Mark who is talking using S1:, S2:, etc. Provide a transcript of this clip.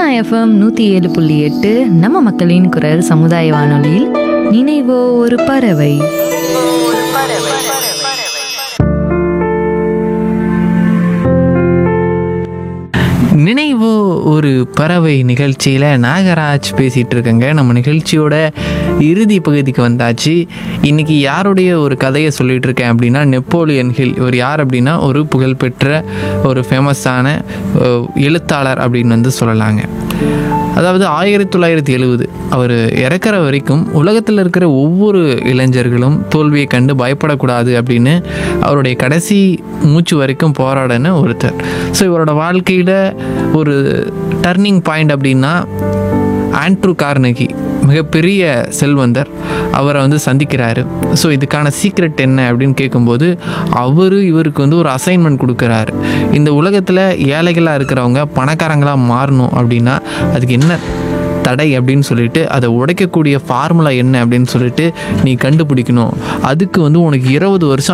S1: FM நூற்றி ஏழு புள்ளி எட்டு நம்ம மக்களின் குரல் சமுதாய வானொலியில் நினைவோ ஒரு பறவை
S2: நினைவோ ஒரு பறவை நிகழ்ச்சியில் நாகராஜ் பேசிகிட்டு இருக்கேங்க நம்ம நிகழ்ச்சியோட இறுதி பகுதிக்கு வந்தாச்சு இன்னைக்கு யாருடைய ஒரு கதையை சொல்லிட்டு இருக்கேன் அப்படின்னா நெப்போலியன் ஹில் இவர் யார் அப்படின்னா ஒரு புகழ்பெற்ற ஒரு ஃபேமஸான அஹ், எழுத்தாளர் அப்படின்னு வந்து சொல்லலாங்க அதாவது ஆயிரத்தி தொள்ளாயிரத்தி எழுவது அவர் இறக்குற வரைக்கும் உலகத்தில் இருக்கிற ஒவ்வொரு இளைஞர்களும் தோல்வியை கண்டு பயப்படக்கூடாது அப்படின்னு அவருடைய கடைசி மூச்சு வரைக்கும் போராடின ஒருத்தர் ஸோ இவரோட வாழ்க்கையில் ஒரு டர்னிங் பாயிண்ட் அப்படின்னா ஆண்ட்ரூ கார்னகி மிகப்பெரிய செல்வந்தர் அவரை வந்து சந்திக்கிறாரு ஸோ இதுக்கான சீக்ரெட் என்ன அப்படின்னு கேட்கும்போது அவர் இவருக்கு வந்து ஒரு அசைன்மெண்ட் கொடுக்குறாரு இந்த உலகத்தில் ஏழைகளாக இருக்கிறவங்க பணக்காரங்களாக மாறணும் அப்படின்னா அதுக்கு என்ன தடை அப்படின்னு சொல்லிட்டு அதை உடைக்கக்கூடிய ஃபார்முலா என்ன அப்படின்னு சொல்லிட்டு நீ கண்டுபிடிக்கணும் அதுக்கு வந்து உனக்கு இருபது வருஷம்